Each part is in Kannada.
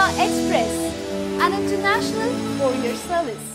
Express, an international courier service.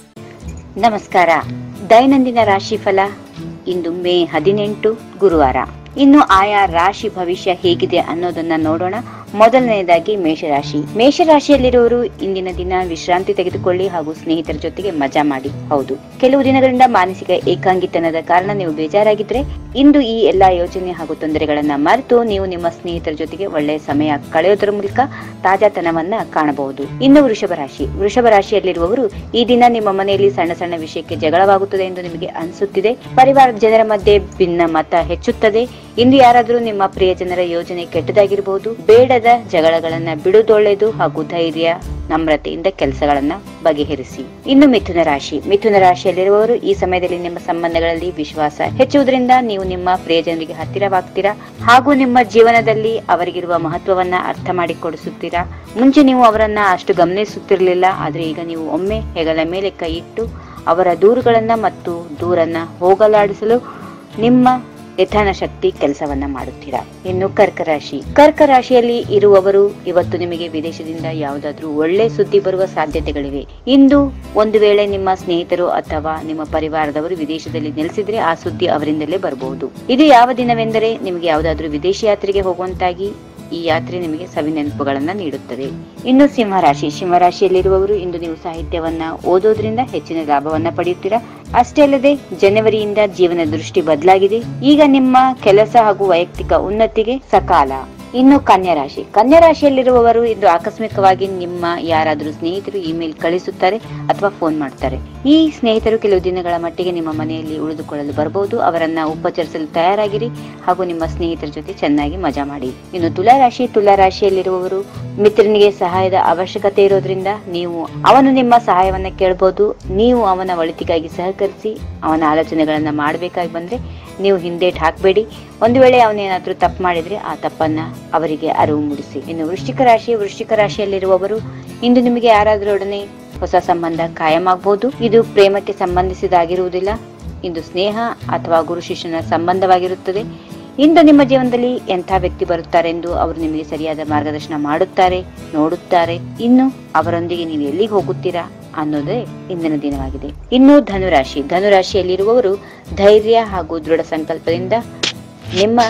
ನಮಸ್ಕಾರ ದೈನಂದಿನ ರಾಶಿಫಲ ಇಂದು ಮೇ ಹದಿನೆಂಟು ಗುರುವಾರ ಇನ್ನು ಆಯಾ ರಾಶಿ ಭವಿಷ್ಯ ಹೇಗಿದೆ ಅನ್ನೋದನ್ನ ನೋಡೋಣ ಮೊದಲನೆಯದಾಗಿ ಮೇಷರಾಶಿ ಮೇಷರಾಶಿಯಲ್ಲಿರುವವರು ಇಂದಿನ ದಿನ ವಿಶ್ರಾಂತಿ ತೆಗೆದುಕೊಳ್ಳಿ ಹಾಗೂ ಸ್ನೇಹಿತರ ಜೊತೆಗೆ ಮಜಾ ಮಾಡಿ ಹೌದು ಕೆಲವು ದಿನಗಳಿಂದ ಮಾನಸಿಕ ಏಕಾಂಗಿತನದ ಕಾರಣ ನೀವು ಬೇಜಾರಾಗಿದ್ರೆ ಇಂದು ಈ ಎಲ್ಲಾ ಯೋಚನೆ ಹಾಗೂ ತೊಂದರೆಗಳನ್ನ ಮರೆತು ನೀವು ನಿಮ್ಮ ಸ್ನೇಹಿತರ ಜೊತೆಗೆ ಒಳ್ಳೆಯ ಸಮಯ ಕಳೆಯೋದ್ರ ಮೂಲಕ ತಾಜಾತನವನ್ನ ಕಾಣಬಹುದು ಇನ್ನು ವೃಷಭ ರಾಶಿ ವೃಷಭ ರಾಶಿಯಲ್ಲಿರುವವರು ಈ ದಿನ ನಿಮ್ಮ ಮನೆಯಲ್ಲಿ ಸಣ್ಣ ಸಣ್ಣ ವಿಷಯಕ್ಕೆ ಜಗಳವಾಗುತ್ತದೆ ಎಂದು ನಿಮಗೆ ಅನಿಸುತ್ತಿದೆ ಪರಿವಾರದ ಜನರ ಮಧ್ಯೆ ಭಿನ್ನ ಮತ ಹೆಚ್ಚುತ್ತದೆ ಇಂದು ಯಾರಾದರೂ ನಿಮ್ಮ ಪ್ರಿಯ ಜನರ ಯೋಜನೆ ಕೆಟ್ಟದಾಗಿರಬಹುದು ಬೇಡದ ಜಗಳಗಳನ್ನ ಬಿಡುದೊಳ್ಳೆದು ಹಾಗೂ ಧೈರ್ಯ ನಮ್ರತೆಯಿಂದ ಕೆಲಸಗಳನ್ನ ಬಗೆಹರಿಸಿ ಇನ್ನು ಮಿಥುನ ರಾಶಿ ಮಿಥುನ ರಾಶಿಯಲ್ಲಿರುವವರು ಈ ಸಮಯದಲ್ಲಿ ನಿಮ್ಮ ಸಂಬಂಧಗಳಲ್ಲಿ ವಿಶ್ವಾಸ ಹೆಚ್ಚುವುದರಿಂದ ನೀವು ನಿಮ್ಮ ಪ್ರಿಯಜನರಿಗೆ ಹತ್ತಿರವಾಗ್ತೀರಾ ಹಾಗೂ ನಿಮ್ಮ ಜೀವನದಲ್ಲಿ ಅವರಿಗಿರುವ ಮಹತ್ವವನ್ನ ಅರ್ಥ ಮಾಡಿಕೊಡಿಸುತ್ತೀರಾ ಮುಂಚೆ ನೀವು ಅವರನ್ನ ಅಷ್ಟು ಗಮನಿಸುತ್ತಿರಲಿಲ್ಲ ಆದ್ರೆ ಈಗ ನೀವು ಒಮ್ಮೆ ಹೆಗಲ ಮೇಲೆ ಕೈ ಇಟ್ಟು ಅವರ ದೂರುಗಳನ್ನ ಮತ್ತು ದೂರನ್ನ ಹೋಗಲಾಡಿಸಲು ನಿಮ್ಮ ಯಥಾನ ಶಕ್ತಿ ಕೆಲಸವನ್ನ ಮಾಡುತ್ತೀರಾ ಇನ್ನು ಕರ್ಕ ರಾಶಿ ಕರ್ಕ ರಾಶಿಯಲ್ಲಿ ಇರುವವರು ಇವತ್ತು ನಿಮಗೆ ವಿದೇಶದಿಂದ ಯಾವುದಾದ್ರೂ ಒಳ್ಳೆ ಸುದ್ದಿ ಬರುವ ಸಾಧ್ಯತೆಗಳಿವೆ ಇಂದು ಒಂದು ವೇಳೆ ನಿಮ್ಮ ಸ್ನೇಹಿತರು ಅಥವಾ ನಿಮ್ಮ ಪರಿವಾರದವರು ವಿದೇಶದಲ್ಲಿ ನೆಲೆಸಿದ್ರೆ ಆ ಸುದ್ದಿ ಅವರಿಂದಲೇ ಬರಬಹುದು ಇದು ಯಾವ ದಿನವೆಂದರೆ ನಿಮಗೆ ಯಾವುದಾದ್ರೂ ವಿದೇಶಿ ಯಾತ್ರೆಗೆ ಹೋಗುವಂತಾಗಿ ಈ ಯಾತ್ರೆ ನಿಮಗೆ ಸವಿ ನೆನಪುಗಳನ್ನ ನೀಡುತ್ತದೆ ಇನ್ನು ಸಿಂಹರಾಶಿ ಸಿಂಹರಾಶಿಯಲ್ಲಿರುವವರು ಇಂದು ನೀವು ಸಾಹಿತ್ಯವನ್ನ ಓದೋದ್ರಿಂದ ಹೆಚ್ಚಿನ ಲಾಭವನ್ನ ಪಡೆಯುತ್ತೀರಾ ಅಷ್ಟೇ ಅಲ್ಲದೆ ಜನವರಿಯಿಂದ ಜೀವನ ದೃಷ್ಟಿ ಬದಲಾಗಿದೆ ಈಗ ನಿಮ್ಮ ಕೆಲಸ ಹಾಗೂ ವೈಯಕ್ತಿಕ ಉನ್ನತಿಗೆ ಸಕಾಲ ಇನ್ನು ಕನ್ಯಾ ರಾಶಿ ಕನ್ಯಾ ರಾಶಿಯಲ್ಲಿರುವವರು ಇಂದು ಆಕಸ್ಮಿಕವಾಗಿ ನಿಮ್ಮ ಯಾರಾದರೂ ಸ್ನೇಹಿತರು ಇಮೇಲ್ ಕಳಿಸುತ್ತಾರೆ ಅಥವಾ ಫೋನ್ ಮಾಡ್ತಾರೆ ಈ ಸ್ನೇಹಿತರು ಕೆಲವು ದಿನಗಳ ಮಟ್ಟಿಗೆ ನಿಮ್ಮ ಮನೆಯಲ್ಲಿ ಉಳಿದುಕೊಳ್ಳಲು ಬರಬಹುದು ಅವರನ್ನ ಉಪಚರಿಸಲು ತಯಾರಾಗಿರಿ ಹಾಗೂ ನಿಮ್ಮ ಸ್ನೇಹಿತರ ಜೊತೆ ಚೆನ್ನಾಗಿ ಮಜಾ ಮಾಡಿ ಇನ್ನು ತುಲಾ ರಾಶಿ ತುಲಾ ರಾಶಿಯಲ್ಲಿರುವವರು ಮಿತ್ರನಿಗೆ ಸಹಾಯದ ಅವಶ್ಯಕತೆ ಇರೋದ್ರಿಂದ ನೀವು ಅವನು ನಿಮ್ಮ ಸಹಾಯವನ್ನ ಕೇಳಬಹುದು ನೀವು ಅವನ ಒಳಿತಿಗಾಗಿ ಸಹಕರಿಸಿ ಅವನ ಆಲೋಚನೆಗಳನ್ನ ಮಾಡಬೇಕಾಗಿ ಬಂದ್ರೆ ನೀವು ಹಿಂದೇಟ್ ಹಾಕಬೇಡಿ ಒಂದು ವೇಳೆ ಅವನೇನಾದ್ರೂ ತಪ್ಪು ಮಾಡಿದ್ರೆ ಆ ತಪ್ಪನ್ನ ಅವರಿಗೆ ಅರಿವು ಮೂಡಿಸಿ ಇನ್ನು ವೃಶ್ಚಿಕ ರಾಶಿ ವೃಶ್ಚಿಕ ರಾಶಿಯಲ್ಲಿರುವವರು ಇಂದು ನಿಮಗೆ ಯಾರಾದರೊಡನೆ ಹೊಸ ಸಂಬಂಧ ಕಾಯಮಾಗಬಹುದು ಇದು ಪ್ರೇಮಕ್ಕೆ ಸಂಬಂಧಿಸಿದಾಗಿರುವುದಿಲ್ಲ ಇಂದು ಸ್ನೇಹ ಅಥವಾ ಗುರು ಶಿಷ್ಯನ ಸಂಬಂಧವಾಗಿರುತ್ತದೆ ಇಂದು ನಿಮ್ಮ ಜೀವನದಲ್ಲಿ ಎಂಥ ವ್ಯಕ್ತಿ ಬರುತ್ತಾರೆಂದು ಅವರು ನಿಮಗೆ ಸರಿಯಾದ ಮಾರ್ಗದರ್ಶನ ಮಾಡುತ್ತಾರೆ ನೋಡುತ್ತಾರೆ ಇನ್ನು ಅವರೊಂದಿಗೆ ನೀವು ಎಲ್ಲಿಗೆ ಹೋಗುತ್ತೀರಾ ಅನ್ನೋದೇ ಇಂದಿನ ದಿನವಾಗಿದೆ ಇನ್ನು ಧನುರಾಶಿ ಧನುರಾಶಿಯಲ್ಲಿರುವವರು ಧೈರ್ಯ ಹಾಗೂ ದೃಢ ಸಂಕಲ್ಪದಿಂದ ನಿಮ್ಮ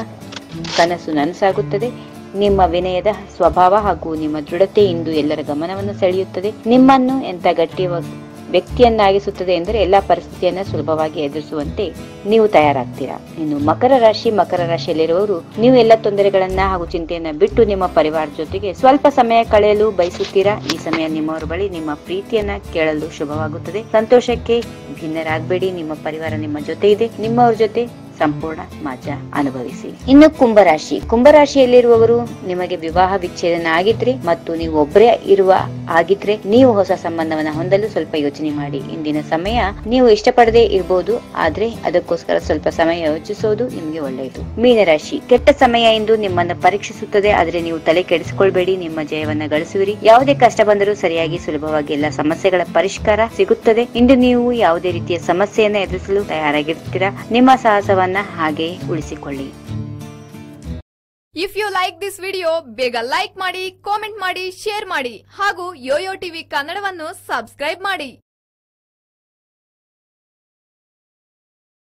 ಕನಸು ನನಸಾಗುತ್ತದೆ ನಿಮ್ಮ ವಿನಯದ ಸ್ವಭಾವ ಹಾಗೂ ನಿಮ್ಮ ದೃಢತೆ ಇಂದು ಎಲ್ಲರ ಗಮನವನ್ನು ಸೆಳೆಯುತ್ತದೆ ನಿಮ್ಮನ್ನು ಎಂತ ಗಟ್ಟಿ ವ್ಯಕ್ತಿಯನ್ನಾಗಿಸುತ್ತದೆ ಎಂದರೆ ಎಲ್ಲಾ ಪರಿಸ್ಥಿತಿಯನ್ನ ಸುಲಭವಾಗಿ ಎದುರಿಸುವಂತೆ ನೀವು ತಯಾರಾಗ್ತೀರಾ ಇನ್ನು ಮಕರ ರಾಶಿ ಮಕರ ರಾಶಿಯಲ್ಲಿರುವವರು ನೀವು ಎಲ್ಲ ತೊಂದರೆಗಳನ್ನ ಹಾಗೂ ಚಿಂತೆಯನ್ನ ಬಿಟ್ಟು ನಿಮ್ಮ ಪರಿವಾರ ಜೊತೆಗೆ ಸ್ವಲ್ಪ ಸಮಯ ಕಳೆಯಲು ಬಯಸುತ್ತೀರಾ ಈ ಸಮಯ ನಿಮ್ಮವರ ಬಳಿ ನಿಮ್ಮ ಪ್ರೀತಿಯನ್ನ ಕೇಳಲು ಶುಭವಾಗುತ್ತದೆ ಸಂತೋಷಕ್ಕೆ ಭಿನ್ನರಾಗಬೇಡಿ ನಿಮ್ಮ ಪರಿವಾರ ನಿಮ್ಮ ಜೊತೆ ಇದೆ ನಿಮ್ಮವ್ರ ಜೊತೆ ಸಂಪೂರ್ಣ ಮಜಾ ಅನುಭವಿಸಿ ಇನ್ನು ಕುಂಭರಾಶಿ ಕುಂಭರಾಶಿಯಲ್ಲಿರುವವರು ನಿಮಗೆ ವಿವಾಹ ವಿಚ್ಛೇದನ ಆಗಿದ್ರೆ ಮತ್ತು ನೀವು ಒಬ್ಬರೇ ಇರುವ ಆಗಿದ್ರೆ ನೀವು ಹೊಸ ಸಂಬಂಧವನ್ನ ಹೊಂದಲು ಸ್ವಲ್ಪ ಯೋಚನೆ ಮಾಡಿ ಇಂದಿನ ಸಮಯ ನೀವು ಇಷ್ಟಪಡದೆ ಇರಬಹುದು ಆದ್ರೆ ಅದಕ್ಕೋಸ್ಕರ ಸ್ವಲ್ಪ ಸಮಯ ಯೋಚಿಸೋದು ನಿಮ್ಗೆ ಒಳ್ಳೆಯದು ಮೀನರಾಶಿ ಕೆಟ್ಟ ಸಮಯ ಎಂದು ನಿಮ್ಮನ್ನ ಪರೀಕ್ಷಿಸುತ್ತದೆ ಆದ್ರೆ ನೀವು ತಲೆ ಕೆಡಿಸಿಕೊಳ್ಬೇಡಿ ನಿಮ್ಮ ಜಯವನ್ನ ಗಳಿಸುವಿರಿ ಯಾವುದೇ ಕಷ್ಟ ಬಂದರೂ ಸರಿಯಾಗಿ ಸುಲಭವಾಗಿ ಎಲ್ಲ ಸಮಸ್ಯೆಗಳ ಪರಿಷ್ಕಾರ ಸಿಗುತ್ತದೆ ಇಂದು ನೀವು ಯಾವುದೇ ರೀತಿಯ ಸಮಸ್ಯೆಯನ್ನ ಎದುರಿಸಲು ತಯಾರಾಗಿರ್ತೀರಾ ನಿಮ್ಮ ಸಾಹಸವನ್ನ ಹಾಗೆ ಉಳಿಸಿಕೊಳ್ಳಿ if you like this video ಬೇಗ ಲೈಕ್ ಮಾಡಿ ಕಾಮೆಂಟ್ ಮಾಡಿ ಶೇರ್ ಮಾಡಿ ಹಾಗೂ ಯೋಯೋ ಟಿವಿ ಕನ್ನಡವನ್ನು ಸಬ್ಸ್ಕ್ರೈಬ್ ಮಾಡಿ